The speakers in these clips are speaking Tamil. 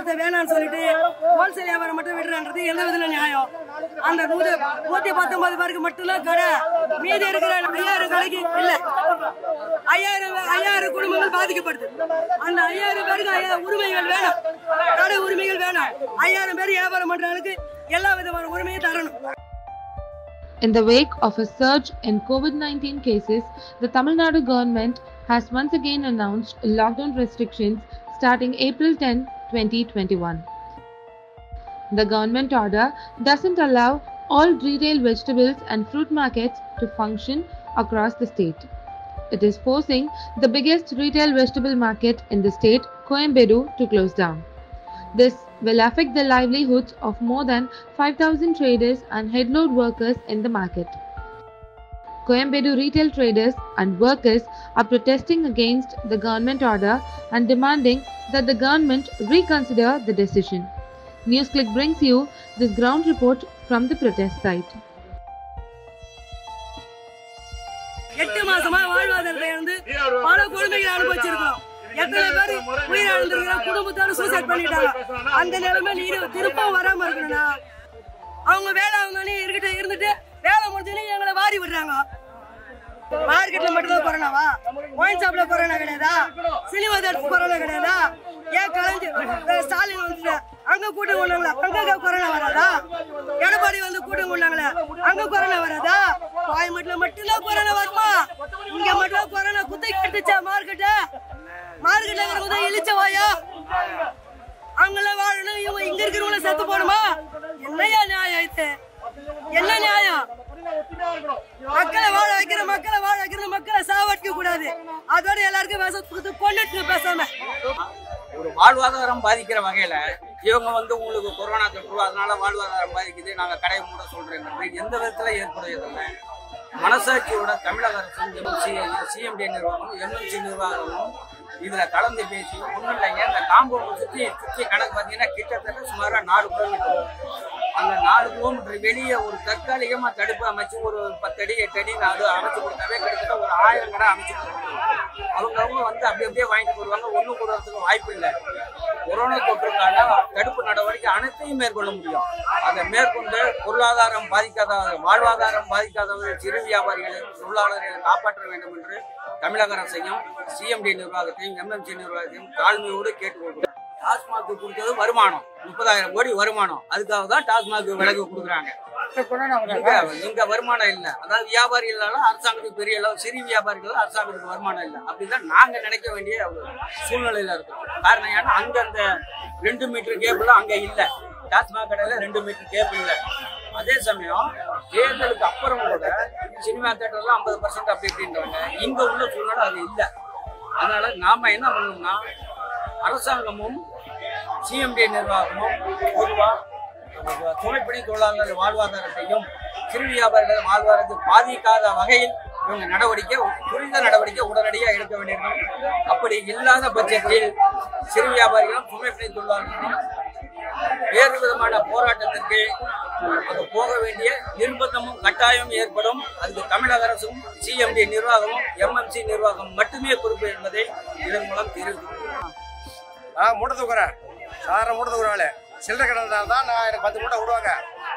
வியாபாரத்தை வேணாம்னு சொல்லிட்டு ஹோல்சேல் வியாபாரம் மட்டும் விடுறான்றது எந்த விதத்துல நியாயம் அந்த நூறு நூத்தி பத்தொன்பது பேருக்கு மட்டும்தான் கடை மீதி இருக்கிற ஐயாயிரம் கடைக்கு இல்ல ஐயாயிரம் ஐயாயிரம் குடும்பங்கள் பாதிக்கப்படுது அந்த ஐயாயிரம் பேருக்கு ஐயாயிரம் உரிமைகள் வேணும் கடை உரிமைகள் வேணும் ஐயாயிரம் பேர் வியாபாரம் பண்றவங்களுக்கு எல்லா விதமான உரிமையும் தரணும் In the wake of a surge in COVID 19 cases, the Tamil Nadu government has once again announced lockdown restrictions starting April 10, 2021. The government order doesn't allow all retail vegetables and fruit markets to function across the state. It is forcing the biggest retail vegetable market in the state, Coimbatore, to close down. This will affect the livelihoods of more than 5,000 traders and headload workers in the market. Coimbatore retail traders and workers are protesting against the government order and demanding that the government reconsider the decision. NewsClick brings you this ground report from the protest site. எட்டு மாசமா வாழ்வாதாரத்தை இருந்து பல கொடுமைகளை அனுபவிச்சிருக்கோம் எத்தனை பேர் உயிரிழந்திருக்கிற குடும்பத்தோட சூசைட் பண்ணிட்டாங்க அந்த நிலைமை நீர் திருப்பம் வராம இருக்கணும்னா அவங்க வேலை அவங்க இருக்கிட்டு இருந்துட்டு வேலை முடிஞ்சோடனே எங்களை வாரி விடுறாங்க மார்க்கெட்ல மட்டும்தான் கொரோனாவா ஒயின் ஷாப்ல கொரோனா கிடையாதா சினிமா தேட்டர் கொரோனா கிடையாதா ஏன் கலைஞ்சு அஹ் ஸ்டாலின் வந்துட்டு அங்க கூட்டம் கொண்டாங்களா அங்க கொரோனா வராதா எடப்பாடி வந்து கூட்டம் கொண்டாங்களே அங்க கொரோனா வராதா கோயம்பேட்டுல மட்டும்தான் கொரோனா வருமா இங்க மட்டும் கொரோனா குத்தி கட்டுச்சா மார்க்கெட்ட மார்க்கெட்ல வரும்போது இழிச்ச வாயா அவங்கள வாழணும் இவங்க இங்க இருக்கிறவங்கள செத்து போகணுமா என்னையா நியாயம் இது என்ன நியாயம் மக்களை வாழ வைக்கிற மக்களை வாழ வைக்கிற மக்களை சாவடிக்க கூடாது அதோட எல்லாருக்கும் பேச கொடுத்து கொண்டுட்டு பேசாம ஒரு வாழ்வாதாரம் பாதிக்கிற வகையில இவங்க வந்து உங்களுக்கு கொரோனா தொற்று அதனால வாழ்வாதாரம் பாதிக்குது நாங்க கடையை மூட சொல்றேங்கிறது எந்த விதத்துல ஏற்புடையதில்லை மனசாட்சியோட தமிழக அரசும் எம்சி சிஎம்டி நிர்வாகம் எம்எம்சி நிர்வாகமும் இதுல கலந்து பேசி ஒண்ணும் இல்லைங்க இந்த காம்பவுண்ட் சுத்தி சுத்தி கணக்கு பார்த்தீங்கன்னா கிட்டத்தட்ட சுமாரா நாலு கிலோமீட்டர் அந்த நாலு கிலோமீட்டர் வெளியே ஒரு தற்காலிகமா தடுப்பு அமைச்சு ஒரு பத்தடி எட்டு அடி நாலு அமைச்சு கொடுத்தாவே கிட்டத்தட்ட ஒரு ஆயிரம் கடை அமைச்சு கொடுக்கணும் அவங்க அவங்க வந்து அப்படி அப்படியே வாங்கிட்டு போடுவாங்க ஒன்றும் கொடுக்கறதுக்கு வாய்ப்பு இல்லை கொரோனா தொற்றுக்கான தடுப்பு நடவடிக்கை அனைத்தையும் மேற்கொள்ள முடியும் அதை மேற்கொண்டு பொருளாதாரம் பாதிக்காத வாழ்வாதாரம் பாதிக்காதவர்கள் சிறு வியாபாரிகளை தொழிலாளர்களை காப்பாற்ற வேண்டும் என்று தமிழக அரசையும் சிஎம்டி நிர்வாகத்தையும் எம்எம்சி நிர்வாகத்தையும் தாழ்மையோடு கேட்டுக்கொள்கிறோம் டாஸ்மாக் கொடுத்தது வருமானம் முப்பதாயிரம் கோடி வருமானம் அதுக்காக தான் டாஸ்மாக் விலகு கொடுக்குறாங்க இங்க- இங்க வருமானம் இல்ல அதாவது வியாபாரிகளால அரசாங்கத்துக்கு பெரிய அளவு சிறு வியாபாரிகள் அரசாங்கத்துக்கு வருமானம் இல்ல அப்படிதான் நாங்க நினைக்க வேண்டிய ஒரு சூழ்நிலையில இருக்கும் காரணம் ஏன்னா அங்க அந்த ரெண்டு மீட்டர் கேபிள் அங்க இல்ல டாஸ்மாக் கடையில ரெண்டு மீட்டர் கேபிள் இல்ல அதே சமயம் தேர்தலுக்கு அப்புறம் கூட சினிமா தேட்டர்ல ஐம்பது பர்சன்ட் அப்படி இப்படின்றாங்க இங்க உள்ள சூழ்நிலை அது இல்ல அதனால நாம என்ன பண்ணணும்னா அரசாங்கமும் சிஎம்டி நிர்வாகமும் பொதுவா துணைப்பணி தொழிலாளர்கள் வாழ்வாதாரத்தையும் சிறு வியாபாரிகள் வாழ்வாதாரத்தை பாதிக்காத வகையில் இவங்க நடவடிக்கை துரித நடவடிக்கை உடனடியாக எடுக்க வேண்டியிருக்கும் அப்படி இல்லாத பட்சத்தில் சிறு வியாபாரிகளும் துணைப்பணி தொழிலாளர்களும் வேறு விதமான போராட்டத்திற்கு அங்கு போக வேண்டிய நிர்பந்தமும் கட்டாயம் ஏற்படும் அதுக்கு தமிழக அரசும் சிஎம்டி நிர்வாகமும் எம்எம்சி நிர்வாகம் மட்டுமே பொறுப்பு என்பதை இதன் மூலம் தெரிவித்துள்ளோம் ஆ மூட்டை தூக்குறேன் சாதாரண மூட்டை தூக்குற ஆளு சில்லறை கடை இருந்தால் தான் நான் எனக்கு பத்து மூட்டை விடுவாங்க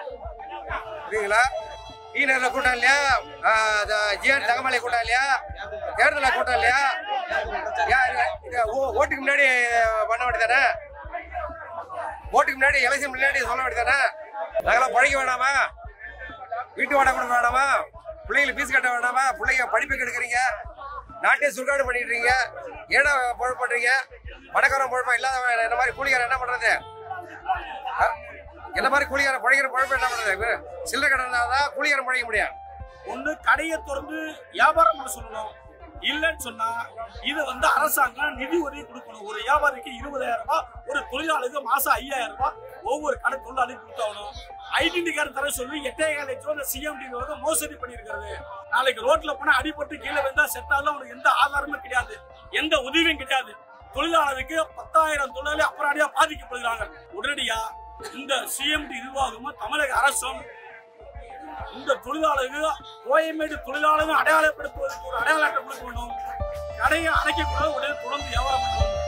புரியுங்களா ஈ நேரில் கூட்டம் இல்லையா ஜிஆர் தங்கமலை கூட்டம் இல்லையா தேர்தலில் கூட்டம் இல்லையா யார் இது ஓ- ஓட்டுக்கு முன்னாடி பண்ண வேண்டியதானே ஓட்டுக்கு முன்னாடி எலெக்ஷன் முன்னாடி சொல்ல வேண்டியதானே நாங்களாம் பழக வேணாமா வீட்டு வாடகை கொடுக்க வேணாமா பிள்ளைங்களுக்கு ஃபீஸ் கட்ட வேணாமா பிள்ளைங்க படிப்புக்கு எடுக்கிறீங்க நாட்டே சுருக்காடு பண்ணிட்டு இருக்கீங்க ஏடா பொழப்பு பண்றீங்க பணக்காரன் பொழப்பா இல்லாத என்ன மாதிரி கூலிக்காரன் என்ன பண்றது ஆ? என்ன மாதிரி கூலிக்காரன் பழைக்கிற பொழப்பு என்ன பண்றது சில்லறை கடை இருந்தாதான் கூலிக்காரன் பழைக்க முடியும் ஒண்ணு கடையை திறந்து வியாபாரம் பண்ண சொல்லணும் இல்லைன்னு சொன்னா இது வந்து அரசாங்கம் நிதி உதவி கொடுக்கணும் ஒரு வியாபாரிக்கு இருபதாயிரம் ரூபாய் ஒரு தொழிலாளிக்கு மாசம் ஐயாயிரம் ரூபாய் ஒவ்வொரு கடை தொழிலாளி கொடுத்தாகணும் ஐடென்டி கார்டு தர சொல்லி எட்டேகால் லட்சம் ரூபாய் சிஎம்டி வந்து மோசடி பண்ணியிருக்கிறது நாளைக்கு ரோட்ல போனா அடிபட்டு கீழே விழுந்தா செத்தாலும் அவனுக்கு எந்த ஆதாரமும் கிடையாது எந்த உதவியும் கிடையாது தொழிலாளருக்கு பத்தாயிரம் தொழிலாளி அப்புறாடியா பாதிக்கப்படுகிறாங்க உடனடியா இந்த சிஎம்டி நிர்வாகமும் தமிழக அரசும் இந்த தொழிலாளர்கள் கோயம்பேடு தொழிலாளர்கள் அடையாளப்படுத்துவதற்கு ஒரு அடையாள அட்டை கொடுக்க வேண்டும் கடையை அடைக்கக்கூடாது உடனே தொடர்ந்து வியாபாரம் பண்ணணும்